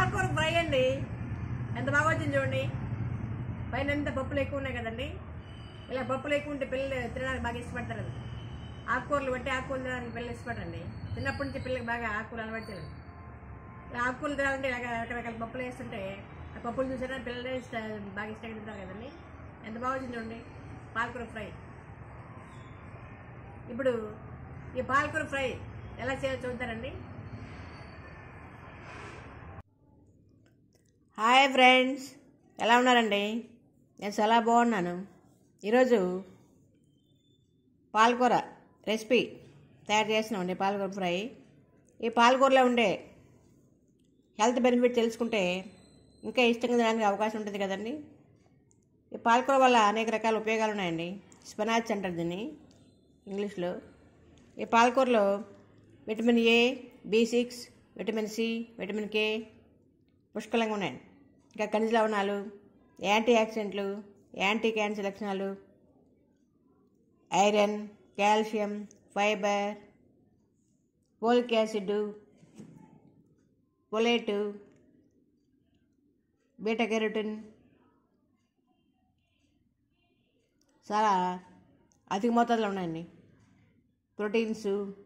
పాలకూర ఫ్రై అండి ఎంత బాగా వచ్చింది చూడండి పైన ఎంత పప్పులు ఎక్కువ ఉన్నాయి కదండి ఇలా పప్పులు ఎక్కువ ఉంటే పిల్లలు తినడానికి బాగా ఇష్టపడతారు అది ఆకుకూరలు బట్టి ఆకుకూరలు తినడానికి పిల్లలు ఇష్టపడరండి చిన్నప్పటి నుంచి పిల్లలకి బాగా ఆకుకూరలు అలవాటు చేయాలి ఇలా ఆకుకూరలు తినాలంటే ఇలాగ రకరకాల పప్పులు వేస్తుంటే ఆ పప్పులు చూసారా పిల్లలే ఇష్ట బాగా ఇష్టంగా తింటారు కదండి ఎంత బాగా వచ్చింది చూడండి పాలకూర ఫ్రై ఇప్పుడు ఈ పాలకూర ఫ్రై ఎలా చేయాలో చూద్దారండి హాయ్ ఫ్రెండ్స్ ఎలా ఉన్నారండి నేను చాలా బాగున్నాను ఈరోజు పాలకూర రెసిపీ తయారు చేసినామండి పాలకూర ఫ్రై ఈ పాలకూరలో ఉండే హెల్త్ బెనిఫిట్ తెలుసుకుంటే ఇంకా ఇష్టంగా తినడానికి అవకాశం ఉంటుంది కదండి ఈ పాలకూర వల్ల అనేక రకాల ఉపయోగాలు ఉన్నాయండి స్పినాచ్ అంటారు దీన్ని ఇంగ్లీష్లో ఈ పాలకూరలో vitamin A B six vitamin C vitamin K పుష్కలంగా ఉన్నాయి ఇంకా ఖనిజ లవణాలు యాంటీ ఆక్సిడెంట్లు యాంటీ క్యాన్సర్ లక్షణాలు iron calcium fibre folic acid folate beta carotene చాలా అధిక మోతాదులో ఉన్నాయండి ప్రోటీన్స్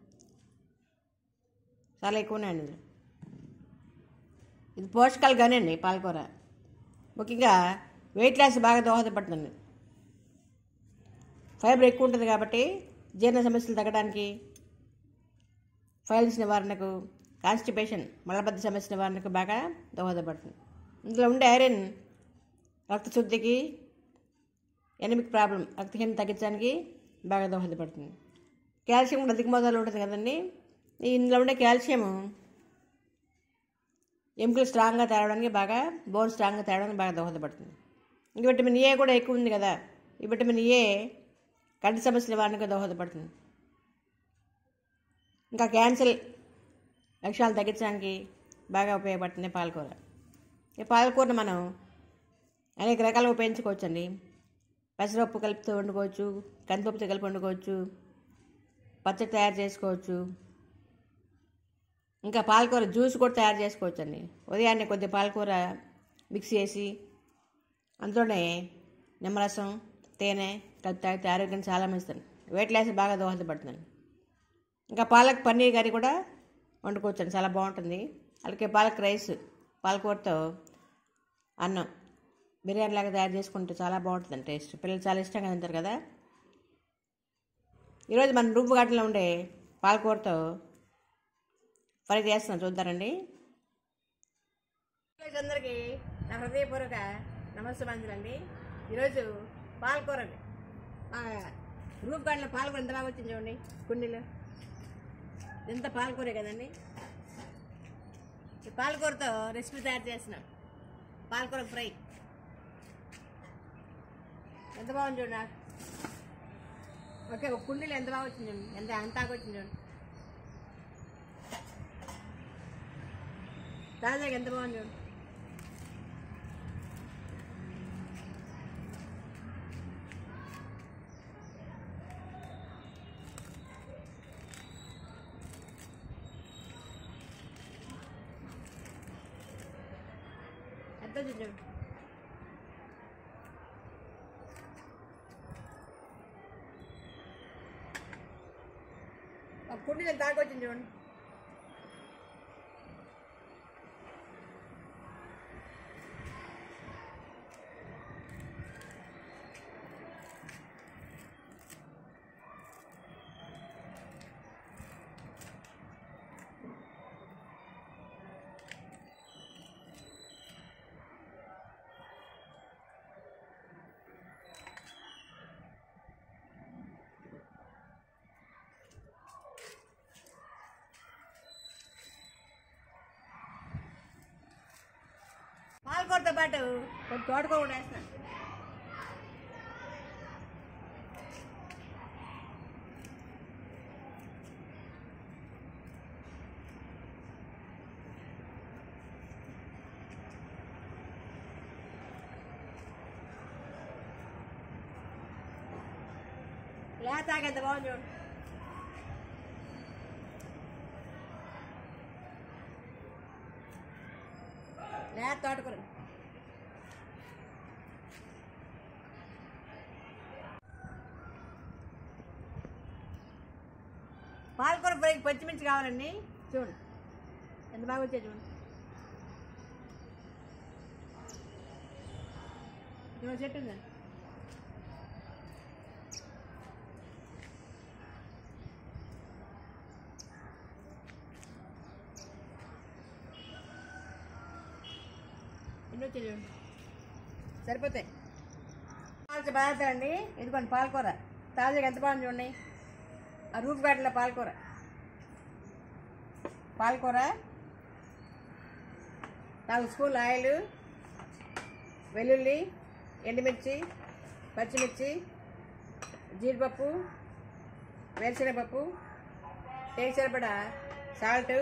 చాలా ఎక్కువ ఉన్నాయండి ఇందులో ఇది పోషకాలు కానీ అండి పాలకూర ముఖ్యంగా వెయిట్ లాస్ బాగా దోహదపడుతుంది ఫైబర్ ఎక్కువ ఉంటుంది కాబట్టి జీర్ణ సమస్యలు తగ్గడానికి ఫైల్స్ నివారణకు కాన్స్టిపేషన్ మలబద్ధ సమస్య నివారణకు బాగా దోహదపడుతుంది ఇందులో ఉండే ఐరన్ రక్తశుద్ధికి ఎనిమిక్ ప్రాబ్లం రక్తహీనం తగ్గించడానికి బాగా దోహదపడుతుంది కాల్షియం కూడా అధిక మోతాదులో ఉంటుంది కదండి ఈ ఇందులో ఉండే కాల్షియం ఎముకలు స్ట్రాంగ్గా తేవడానికి బాగా బోన్ స్ట్రాంగ్గా తేవడానికి బాగా దోహదపడుతుంది ఇంక విటమిన్ ఏ కూడా ఎక్కువ ఉంది కదా ఈ విటమిన్ ఏ కంటి సమస్య నివారణకు దోహదపడుతుంది ఇంకా క్యాన్సర్ లక్ష్యాలు తగ్గించడానికి బాగా ఉపయోగపడుతుంది పాలకూర ఈ పాలకూరను మనం అనేక రకాలుగా ఉపయోగించుకోవచ్చండి పెసరపప్పు కలుపుతూ వండుకోవచ్చు కందిపప్పుతో కలిపి వండుకోవచ్చు పచ్చడి తయారు చేసుకోవచ్చు ఇంకా పాలకూర జ్యూస్ కూడా తయారు చేసుకోవచ్చు అండి ఉదయాన్నే కొద్ది పాలకూర మిక్స్ చేసి అందులోనే నిమ్మరసం తేనె కలిపి తాగితే ఆరోగ్యం చాలా మంచిదండి వెయిట్ లాస్ బాగా దోహదపడుతుంది ఇంకా పాలక్ పన్నీర్ కర్రీ కూడా వండుకోవచ్చు అండి చాలా బాగుంటుంది అలాగే పాలక్ రైస్ పాలకూరతో అన్నం బిర్యానీ లాగా తయారు చేసుకుంటే చాలా బాగుంటుంది టేస్ట్ పిల్లలు చాలా ఇష్టంగా తింటారు కదా ఈరోజు మన రూపు గార్డెన్లో ఉండే పాలకూరతో ఫ్రై చేస్తున్నాం చూద్దారండి అందరికీ నా హృదయపూర్వక నమస్కారాలండి ఈరోజు పాలకూర అండి మా రూప్ గార్డెన్లో పాలకూర ఎంత బాగా వచ్చింది చూడండి కుండీలో ఎంత పాలకూరే కదండి ఈ పాలకూరతో రెసిపీ తయారు చేస్తున్నాం పాలకూర ఫ్రై ఎంత బాగుంది చూడండి ఓకే ఒక కుండీలో ఎంత బాగా వచ్చింది చూడండి ఎంత ఎంత ఆకు వచ్చింది చూడండి తాజాగా ఎంత బాగుంది చూడండి ఎంత వచ్చింది చూడండి ఒక కుండీలో ఎంత ఆకు వచ్చింది చూడండి పాలకూరతో పాటు కొంచెం తోటకూర కూడా వేస్తున్నాను లేతాక ఎంత బాగుంది చూడు లేత తోటకూర పాలకూర ఫ్రైకి పచ్చిమిర్చి కావాలండి చూడు ఎంత బాగా వచ్చాయి చూడు ఇదిగో చెట్టు ఉందండి ఎన్ని వచ్చాయి చూడు సరిపోతాయి కావాల్సిన పదార్థాలు అండి ఇదిగోండి పాలకూర తాజాగా ఎంత బాగుంది చూడండి ఆ రూఫ్ గార్డెన్లో పాలకూర పాలకూర నాలుగు స్పూన్లు ఆయిల్ వెల్లుల్లి ఎండుమిర్చి పచ్చిమిర్చి జీడిపప్పు వేరుశనగపప్పు టేస్ట్ సరిపడా సాల్ట్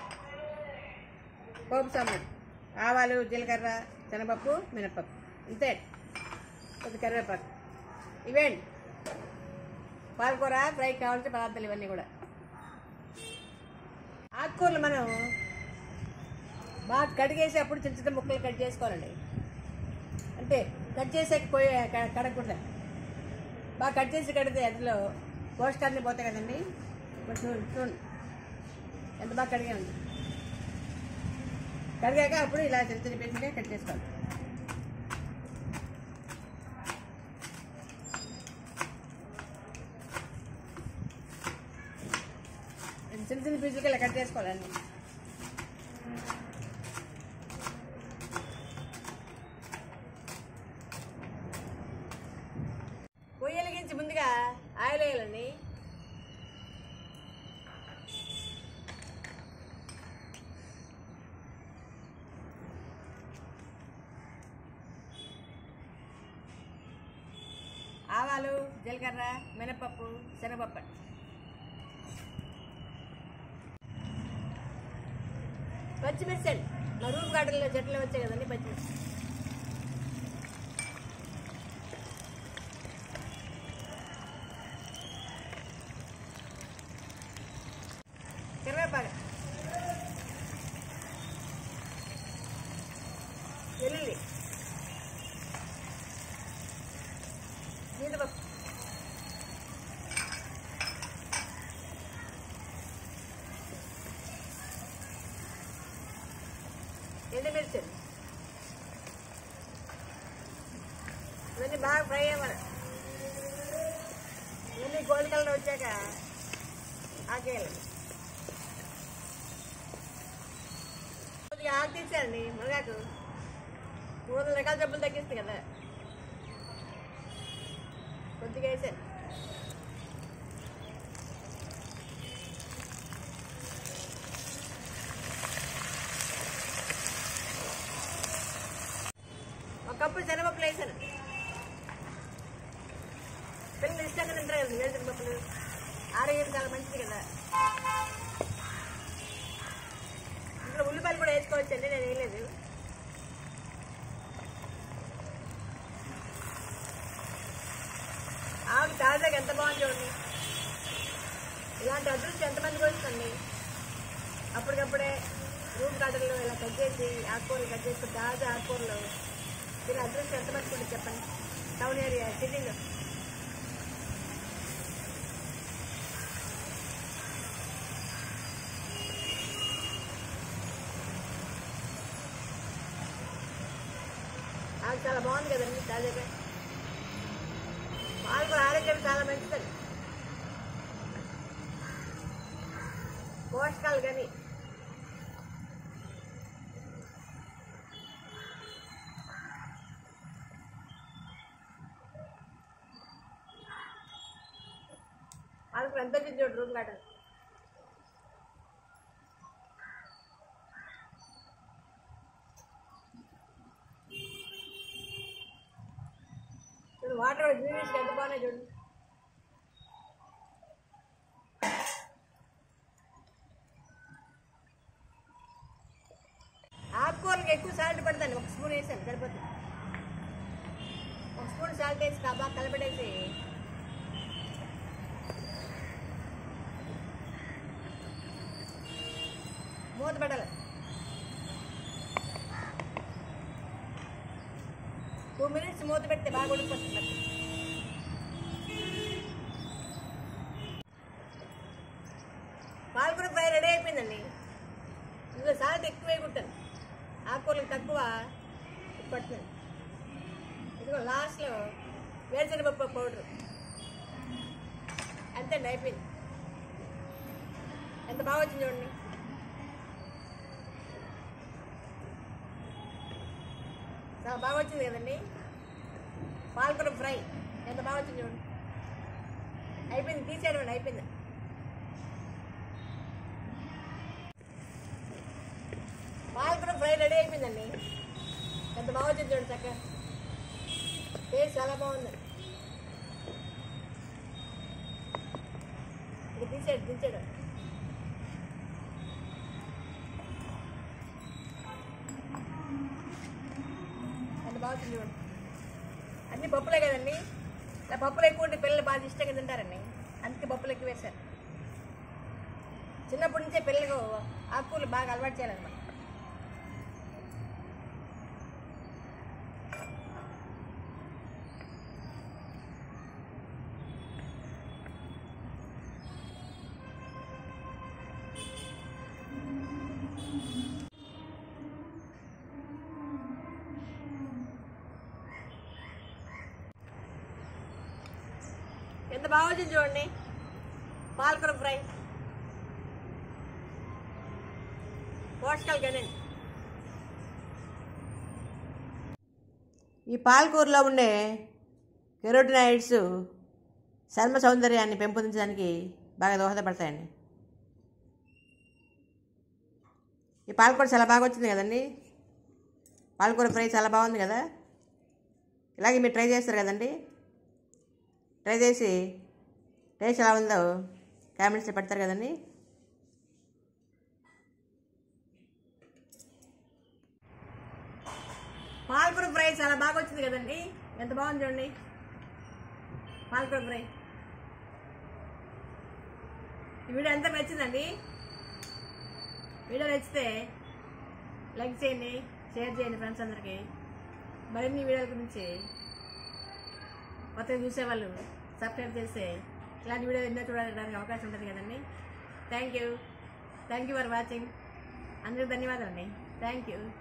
పోపు సామాన్ ఆవాలు జీలకర్ర శనగపప్పు మినపప్పు ఇంతే కొద్ది కరివేపాకు ఇవేంటి పాలకూర ఫ్రై కావాల్సిన పదార్థాలు ఇవన్నీ కూడా ఆకుకూరలు మనం బాగా కడిగేసి అప్పుడు చిన్న చిన్న ముక్కలు కట్ చేసుకోవాలండి అంటే కట్ చేసాక పోయి క- కడగకుండా బాగా కట్ చేసి కడితే అందులో పోషకాన్ని పోతాయి కదండి ఇప్పుడు చూడండి చూడండి ఎంత బాగా కడిగానండి కడిగాక అప్పుడు ఇలా చిన్న చిన్న పీసులుగా కట్ చేసుకోవాలి చిన్న చిన్న పీసులకి ఇలా కట్ చేసుకోవాలండి పొయ్యి వెలిగించి ముందుగా ఆయిల్ వేయాలండి ఆవాలు జీలకర్ర మినపప్పు శనగపప్పు పచ్చిమిర్చి అండి మా రూమ్ గార్డెన్లో చెట్లు వచ్చాయి కదండి పచ్చిమిర్చి కరివేపాకు వెల్లుల్లి జీడిపప్పు ఎండుమిర్చి ఇవన్నీ బాగా ఫ్రై అవ్వాలి ఇవన్నీ గోల్డ్ కలర్ వచ్చాక ఆకేయాలి కొద్దిగా ఆకు తీసేయండి మునగాకు మూడు వందల రకాల జబ్బులు తగ్గిస్తాయి కదా కొద్దిగా వేసాను ఒక కప్పు శనగపప్పులు వేసాను పిల్లలు ఇష్టంగా తింటారు కదా వేసిన పప్పులు ఆరోగ్యం చాలా మంచిది కదా ఇంట్లో ఉల్లిపాయలు కూడా వేసుకోవచ్చండి నేను వేయలేదు ఆవిడ తాజాగా ఎంత బాగుంది చూడండి ఇలాంటి అదృష్టం ఎంతమందికి వస్తుంది అప్పటికప్పుడే రూమ్ గార్డెన్లో ఇలా కట్ చేసి ఆకుకూరలు కట్ చేసి తాజా ఆకుకూరలు ఇలా అదృష్టం ఎంతమందికి ఉంటుంది చెప్పండి టౌన్ ఏరియా సిటీలో ఆకు చాలా బాగుంది కదండి తాజాగా పాలు కూడా ఆరోగ్యానికి చాలా మంచిదండి పోషకాలు కానీ వాళ్ళకి ఎంత వచ్చింది చూడు రూమ్ గార్డెన్ చూడు వాటర్ గ్రీనిష్ ఎంత బాగున్నాయి చూడు ఆకుకూరలకు ఎక్కువ సాల్ట్ పడతాను ఒక స్పూన్ వేసాను సరిపోతుంది ఒక స్పూన్ సాల్ట్ వేసి బాగా కలపడేసి మూత పెట్టాలి మూత పెడితే బాగా ఉడికిపోతుంది మరి. పాలకూర ఫ్రై రెడీ అయిపోయిందండి ఇందులో సాల్ట్ ఎక్కువ వేయకుంటాను ఆకుకూరలకు తక్కువ పడుతుంది ఇదిగో లాస్ట్లో వేరుశనగపప్పు పౌడర్ అంతే అయిపోయింది ఎంత బాగా వచ్చింది చూడండి చాలా బాగా వచ్చింది కదండి పాలకూర ఫ్రై ఎంత బాగా వచ్చింది చూడండి అయిపోయింది తీసేయడం అయిపోయింది పాలకూర ఫ్రై రెడీ అయిపోయిందండి ఎంత బాగా వచ్చింది చూడండి చక్కగా టేస్ట్ చాలా బాగుంది ఇది తీసేడు తీసేడు ఎంత బాగుంది చూడండి అన్ని పప్పులే కదండి ఇలా పప్పులు ఎక్కువ ఉంటే పిల్లలు బాగా ఇష్టంగా తింటారండి అందుకే పప్పులు ఎక్కువ వేశారు చిన్నప్పటి నుంచే పిల్లలకు ఆకుకూరలు బాగా అలవాటు చేయాలన్నమాట ఎంత బాగా వచ్చింది చూడండి పాలకూర ఫ్రై పోషకాలు కదండి ఈ పాలకూరలో ఉండే కెరోటినాయిడ్స్ చర్మ సౌందర్యాన్ని పెంపొందించడానికి బాగా దోహదపడతాయండి ఈ పాలకూర చాలా బాగా వచ్చింది కదండి పాలకూర ఫ్రై చాలా బాగుంది కదా ఇలాగే మీరు ట్రై చేస్తారు కదండి ట్రై చేసి టేస్ట్ ఎలా ఉందో కామెంట్స్లో పెడతారు కదండి పాలకూర ఫ్రై చాలా బాగా వచ్చింది కదండి ఎంత బాగుంది చూడండి పాలకూర ఫ్రై ఈ వీడియో ఎంత నచ్చిందండి వీడియో నచ్చితే లైక్ చేయండి షేర్ చేయండి ఫ్రెండ్స్ అందరికీ మరిన్ని వీడియోల గురించి కొత్తగా చూసేవాళ్ళు సబ్స్క్రైబ్ చేస్తే ఇలాంటి వీడియో ఎన్నో చూడడానికి అవకాశం ఉంటుంది కదండి thank you thank you for watching అందరికీ ధన్యవాదాలండి థ్యాంక్ యూ